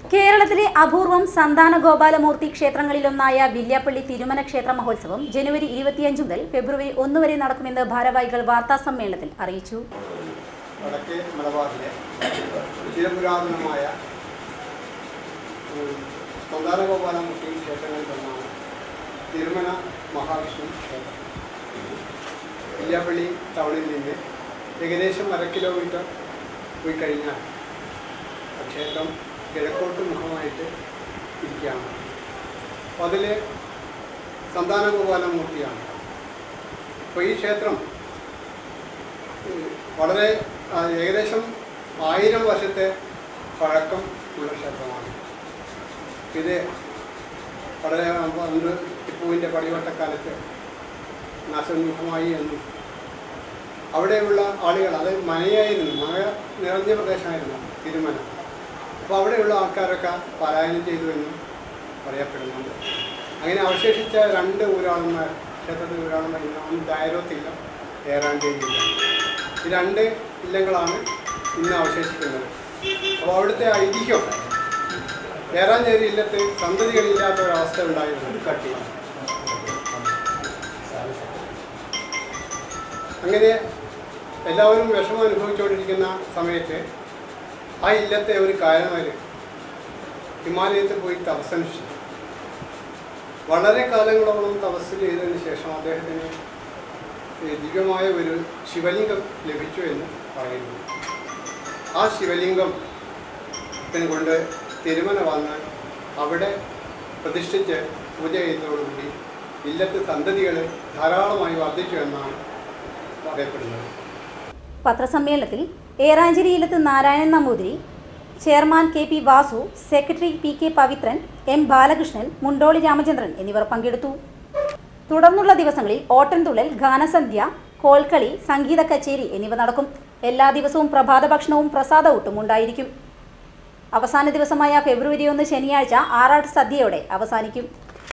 കേരളത്തിലെ അപൂർവം സന്താന ഗോപാലമൂർത്തി ക്ഷേത്രങ്ങളിലൊന്നായ വില്യാപ്പള്ളി തിരുമന ക്ഷേത്ര മഹോത്സവം ജനുവരി ഇരുപത്തിയഞ്ച് മുതൽ ഫെബ്രുവരി ഒന്ന് വരെ നടക്കുമെന്ന് ഭാരവാഹികൾ വാർത്താ സമ്മേളനത്തിൽ അറിയിച്ചു വടക്കേ മലബാറിലെ ചിരപുരാതനമായ ഒരു സന്താനഗോപാലമൂർത്തി ക്ഷേത്രങ്ങളിലൊന്നാണ് തിരുമല മഹാവിഷ്ണു ക്ഷേത്രം വില്യാപ്പള്ളി ടൗണിൽ നിന്ന് ഏകദേശം അര കിലോമീറ്റർ പോയി കഴിഞ്ഞാൽ ആ ക്ഷേത്രം കിഴക്കോട്ട് മുഖമായിട്ട് ഇരിക്കുകയാണ് അപ്പോൾ അതിൽ സന്താനഗോപാലമൂർത്തിയാണ് അപ്പോൾ ഈ ക്ഷേത്രം വളരെ ആ, ഏകദേശം ആയിരം വർഷത്തെ പഴക്കം ഉള്ള ക്ഷേത്രമാണ് ഇത് വളരെ പണ്ട് ടിപ്പുവിൻ്റെ പടിവട്ടക്കാലത്ത് നാശോന്മുഖമായി എന്നും അവിടെയുള്ള ആളുകൾ അത് മനയായിരുന്നു മഴ നിറഞ്ഞ പ്രദേശമായിരുന്നു തിരുമല അപ്പോൾ അവിടെയുള്ള ആൾക്കാരൊക്കെ പലായനം ചെയ്തു എന്നും പറയപ്പെടുന്നുണ്ട് അങ്ങനെ അവശേഷിച്ച രണ്ട് ഊരാളന്മാർ ക്ഷേത്രത്തിൽ ഊരാളന്മാർ ഇന്ന് ദായരോത്തില്ല ഏറാഞ്ചേരിയില്ല ഈ രണ്ട് ഇല്ലങ്ങളാണ് ഇന്ന് അവശേഷിക്കുന്നത് അപ്പോൾ അവിടുത്തെ ഐതിഹ്യം ഏറാഞ്ചേരി ഇല്ലത്ത് സന്തതികളില്ലാത്ത ഒരവസ്ഥ ഉണ്ടായിരുന്നു കട്ടി അങ്ങനെ എല്ലാവരും വിഷമം അനുഭവിച്ചുകൊണ്ടിരിക്കുന്ന സമയത്ത് ആ ഇല്ലത്തെ ഒരു കാരണവർ ഹിമാലയത്തിൽ പോയി തപസ്സനുഷ്ഠിച്ചു വളരെ കാലങ്ങളോളം തപസ് ചെയ്തതിന് ശേഷം അദ്ദേഹത്തിന് ഈ ദിവ്യമായ ഒരു ശിവലിംഗം ലഭിച്ചു എന്ന് പറയുന്നു ആ ശിവലിംഗം ത്തിന് കൊണ്ട് തിരുമല വന്ന് അവിടെ പ്രതിഷ്ഠിച്ച് പൂജ ചെയ്തതോടുകൂടി ഇല്ലത്ത് സന്തതികൾ ധാരാളമായി വർദ്ധിച്ചു എന്നാണ് പറയപ്പെടുന്നത് പത്രസമ്മേളനത്തിൽ ഏറാഞ്ചേരി ഇല്ലത്ത് Narayanan Namboothiri chairman K P Vasu secretary P K Pavithran M Balakrishnan Mundoli Ramachandran എന്നിവർ പങ്കെടുത്തു തുടർന്നുള്ള ദിവസങ്ങളിൽ ഓട്ടൻതുള്ളൽ ഗാനസന്ധ്യ കോൽക്കളി സംഗീത കച്ചേരി എന്നിവ നടക്കും എല്ലാ ദിവസവും പ്രഭാത ഭക്ഷണവും പ്രസാദഊട്ടും ഉണ്ടായിരിക്കും അവസാന ദിവസമായ ഫെബ്രുവരി ഒന്ന് ശനിയാഴ്ച ആറാട്ട് സദ്യയോടെ അവസാനിക്കും